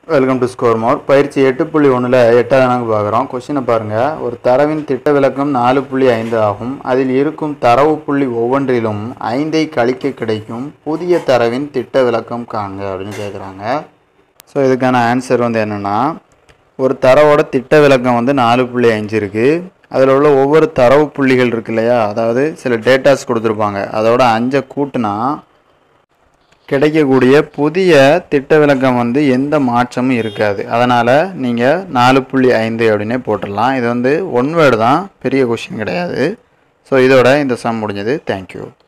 welcome to score more பயிற்சி எட்டு புள்ளி ஒன்றில் எட்டாவது கணக்கு பார்க்குறோம் கொஷினை பாருங்கள் ஒரு தரவின் திட்ட விளக்கம் நாலு புள்ளி ஐந்து ஆகும் அதில் இருக்கும் தரவு புள்ளி ஒவ்வொன்றிலும் ஐந்தை கழிக்க கிடைக்கும் புதிய தரவின் திட்ட விளக்கம் காண்க அப்படின்னு கேட்குறாங்க ஸோ இதுக்கான ஆன்சர் வந்து என்னென்னா ஒரு தரவோட திட்ட விளக்கம் வந்து நாலு புள்ளி அஞ்சு இருக்குது அதில் உள்ள ஒவ்வொரு தரவு புள்ளிகள் இருக்கு இல்லையா அதாவது சில டேட்டாஸ் கொடுத்துருப்பாங்க அதோட அஞ்சை கூட்டினா கிடைக்கக்கூடிய புதிய திட்ட விளக்கம் வந்து எந்த மாற்றமும் இருக்காது அதனால் நீங்கள் நாலு புள்ளி ஐந்து அப்படின்னே போட்டுடலாம் இது வந்து ஒன் வேர்டு தான் பெரிய கொஷின் கிடையாது ஸோ இதோட இந்த சம் முடிஞ்சது தேங்க்யூ